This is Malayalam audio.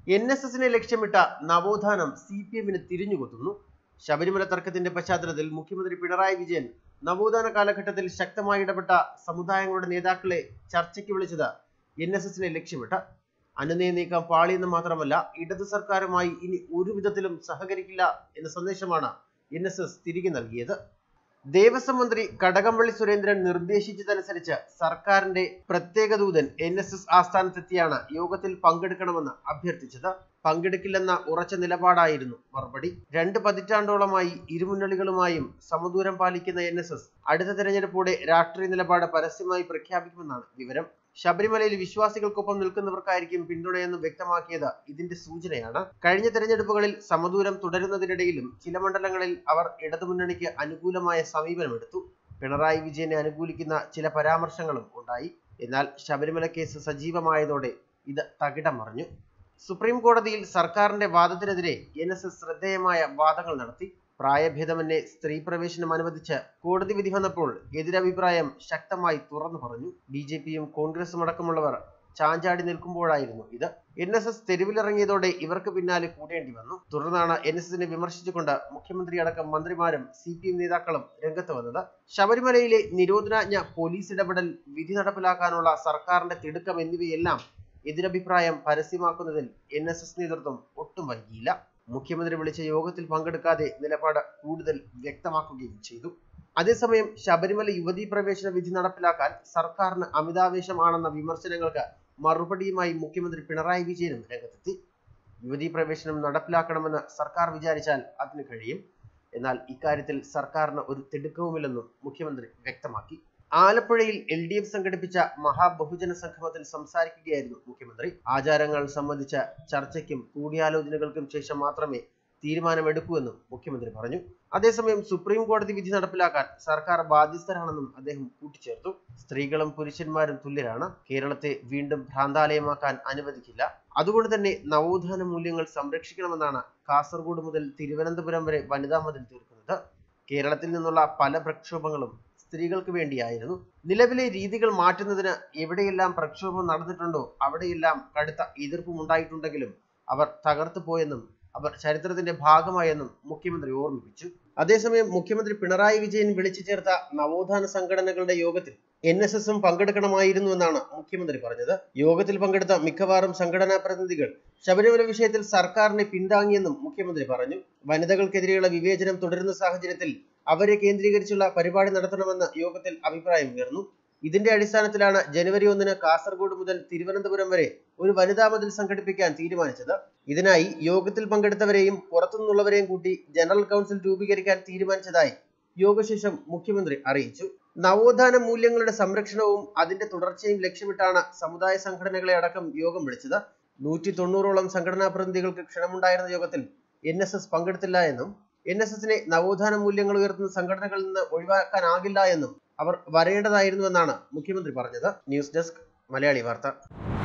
എൻ എസ് എസിനെ ലക്ഷ്യമിട്ട നവോത്ഥാനം സി പി എമ്മിന് തിരിഞ്ഞുകൊത്തുന്നു ശബരിമല തർക്കത്തിന്റെ പശ്ചാത്തലത്തിൽ മുഖ്യമന്ത്രി പിണറായി വിജയൻ നവോത്ഥാന കാലഘട്ടത്തിൽ ശക്തമായി ഇടപെട്ട സമുദായങ്ങളുടെ നേതാക്കളെ ചർച്ചയ്ക്ക് വിളിച്ചത് എൻ എസ് എസിനെ ലക്ഷ്യമിട്ട അനുനയ നീക്കം പാളിയെന്ന് മാത്രമല്ല ഇടതു സർക്കാരുമായി ഇനി ഒരു വിധത്തിലും സഹകരിക്കില്ല എന്ന സന്ദേശമാണ് എൻ എസ് എസ് തിരികെ നൽകിയത് ദേവസ്വം മന്ത്രി കടകംപള്ളി സുരേന്ദ്രൻ നിർദ്ദേശിച്ചതനുസരിച്ച് സർക്കാരിന്റെ പ്രത്യേക ദൂതൻ എൻ എസ് എസ് ആസ്ഥാനത്തെത്തിയാണ് യോഗത്തിൽ പങ്കെടുക്കണമെന്ന് അഭ്യർത്ഥിച്ചത് പങ്കെടുക്കില്ലെന്ന ഉറച്ച നിലപാടായിരുന്നു മറുപടി രണ്ട് പതിറ്റാണ്ടോളമായി ഇരുമുന്നണികളുമായും സമദൂരം പാലിക്കുന്ന എൻ എസ് എസ് അടുത്ത തെരഞ്ഞെടുപ്പോടെ രാഷ്ട്രീയ നിലപാട് പരസ്യമായി പ്രഖ്യാപിക്കുമെന്നാണ് വിവരം ശബരിമലയിൽ വിശ്വാസികൾക്കൊപ്പം നിൽക്കുന്നവർക്കായിരിക്കും പിന്തുണയെന്ന് വ്യക്തമാക്കിയത് ഇതിന്റെ സൂചനയാണ് കഴിഞ്ഞ തെരഞ്ഞെടുപ്പുകളിൽ സമദൂരം തുടരുന്നതിനിടയിലും ചില മണ്ഡലങ്ങളിൽ അവർ ഇടതുമുന്നണിക്ക് അനുകൂലമായ സമീപനമെടുത്തു പിണറായി വിജയനെ അനുകൂലിക്കുന്ന ചില പരാമർശങ്ങളും ഉണ്ടായി എന്നാൽ ശബരിമല കേസ് സജീവമായതോടെ ഇത് തകിടം മറിഞ്ഞു സുപ്രീം കോടതിയിൽ സർക്കാരിന്റെ വാദത്തിനെതിരെ എൻ എസ് എസ് ശ്രദ്ധേയമായ വാദങ്ങൾ നടത്തി പ്രായഭേദമന്യേ സ്ത്രീ പ്രവേശനം അനുവദിച്ച് കോടതി വിധി വന്നപ്പോൾ എതിരഭിപ്രായം ശക്തമായി തുറന്നു പറഞ്ഞു ബി ജെ പിയും കോൺഗ്രസും അടക്കമുള്ളവർ ചാഞ്ചാടി നിൽക്കുമ്പോഴായിരുന്നു ഇത് എൻ എസ് എസ് തെരുവിലിറങ്ങിയതോടെ ഇവർക്ക് പിന്നാലെ കൂടേണ്ടി വന്നു തുടർന്നാണ് എൻ എസ് എസിനെ വിമർശിച്ചുകൊണ്ട് മുഖ്യമന്ത്രി അടക്കം മന്ത്രിമാരും സി പി എം നേതാക്കളും രംഗത്ത് വന്നത് ശബരിമലയിലെ നിരോധനാജ്ഞ പോലീസ് ഇടപെടൽ വിധി നടപ്പിലാക്കാനുള്ള സർക്കാരിന്റെ തിടുക്കം എന്നിവയെല്ലാം എതിരഭിപ്രായം പരസ്യമാക്കുന്നതിൽ എൻ എസ് എസ് നേതൃത്വം ഒട്ടും വൈകിയില്ല മുഖ്യമന്ത്രി വിളിച്ച യോഗത്തിൽ പങ്കെടുക്കാതെ നിലപാട് കൂടുതൽ വ്യക്തമാക്കുകയും ചെയ്തു അതേസമയം ശബരിമല യുവതീ പ്രവേശന വിധി നടപ്പിലാക്കാൻ സർക്കാരിന് അമിതാവേശമാണെന്ന വിമർശനങ്ങൾക്ക് മറുപടിയുമായി മുഖ്യമന്ത്രി പിണറായി വിജയനും രംഗത്തെത്തി യുവതീ പ്രവേശനം നടപ്പിലാക്കണമെന്ന് സർക്കാർ വിചാരിച്ചാൽ അതിന് കഴിയും എന്നാൽ ഇക്കാര്യത്തിൽ സർക്കാരിന് ഒരു തിടുക്കവുമില്ലെന്നും മുഖ്യമന്ത്രി വ്യക്തമാക്കി ആലപ്പുഴയിൽ എൽ ഡി എഫ് സംഘടിപ്പിച്ച മഹാബഹുജന സംഗമത്തിൽ സംസാരിക്കുകയായിരുന്നു മുഖ്യമന്ത്രി ആചാരങ്ങൾ സംബന്ധിച്ച ചർച്ചയ്ക്കും കൂടിയാലോചനകൾക്കും ശേഷം മാത്രമേ തീരുമാനമെടുക്കൂ എന്നും മുഖ്യമന്ത്രി പറഞ്ഞു അതേസമയം സുപ്രീം കോടതി വിധി നടപ്പിലാക്കാൻ സർക്കാർ ബാധ്യസ്ഥരാണെന്നും അദ്ദേഹം കൂട്ടിച്ചേർത്തു സ്ത്രീകളും പുരുഷന്മാരും തുല്യരാണ് കേരളത്തെ വീണ്ടും ഭ്രാന്താലയമാക്കാൻ അനുവദിക്കില്ല അതുകൊണ്ട് തന്നെ നവോത്ഥാന മൂല്യങ്ങൾ സംരക്ഷിക്കണമെന്നാണ് കാസർഗോഡ് മുതൽ തിരുവനന്തപുരം വരെ വനിതാ മതിൽ തീർക്കുന്നത് കേരളത്തിൽ നിന്നുള്ള പല പ്രക്ഷോഭങ്ങളും സ്ത്രീകൾക്ക് വേണ്ടിയായിരുന്നു നിലവിലെ രീതികൾ മാറ്റുന്നതിന് എവിടെയെല്ലാം പ്രക്ഷോഭം നടന്നിട്ടുണ്ടോ അവിടെയെല്ലാം കടുത്ത എതിർപ്പും ഉണ്ടായിട്ടുണ്ടെങ്കിലും അവർ തകർത്തു പോയെന്നും അവർ ചരിത്രത്തിന്റെ ഭാഗമായെന്നും മുഖ്യമന്ത്രി ഓർമ്മിപ്പിച്ചു അതേസമയം മുഖ്യമന്ത്രി പിണറായി വിജയൻ വിളിച്ചു ചേർത്ത നവോത്ഥാന സംഘടനകളുടെ യോഗത്തിൽ എൻ എസ് എസും പങ്കെടുക്കണമായിരുന്നുവെന്നാണ് മുഖ്യമന്ത്രി പറഞ്ഞത് യോഗത്തിൽ പങ്കെടുത്ത മിക്കവാറും സംഘടനാ പ്രതിനിധികൾ ശബരിമല വിഷയത്തിൽ സർക്കാരിനെ പിന്താങ്ങിയെന്നും മുഖ്യമന്ത്രി പറഞ്ഞു വനിതകൾക്കെതിരെയുള്ള വിവേചനം തുടരുന്ന സാഹചര്യത്തിൽ അവരെ കേന്ദ്രീകരിച്ചുള്ള പരിപാടി നടത്തണമെന്ന് യോഗത്തിൽ അഭിപ്രായം ഉയർന്നു ഇതിന്റെ അടിസ്ഥാനത്തിലാണ് ജനുവരി ഒന്നിന് കാസർഗോഡ് മുതൽ തിരുവനന്തപുരം വരെ ഒരു വനിതാ മതിൽ സംഘടിപ്പിക്കാൻ തീരുമാനിച്ചത് ഇതിനായി യോഗത്തിൽ പങ്കെടുത്തവരെയും പുറത്തുനിന്നുള്ളവരെയും കൂട്ടി ജനറൽ കൗൺസിൽ രൂപീകരിക്കാൻ തീരുമാനിച്ചതായി യോഗശേഷം മുഖ്യമന്ത്രി അറിയിച്ചു നവോത്ഥാന മൂല്യങ്ങളുടെ സംരക്ഷണവും അതിന്റെ തുടർച്ചയും ലക്ഷ്യമിട്ടാണ് സമുദായ സംഘടനകളെ അടക്കം യോഗം വിളിച്ചത് നൂറ്റി തൊണ്ണൂറോളം സംഘടനാ പ്രതിനിധികൾക്ക് ക്ഷണമുണ്ടായിരുന്ന യോഗത്തിൽ എൻ എസ് എസ് പങ്കെടുത്തില്ല എന്നും എൻ എസ് എസിനെ നവോത്ഥാന മൂല്യങ്ങൾ ഉയർത്തുന്ന സംഘടനകളിൽ നിന്ന് ഒഴിവാക്കാനാകില്ല എന്നും അവർ വരേണ്ടതായിരുന്നുവെന്നാണ് മുഖ്യമന്ത്രി പറഞ്ഞത് ന്യൂസ് ഡെസ്ക് മലയാളി വാർത്ത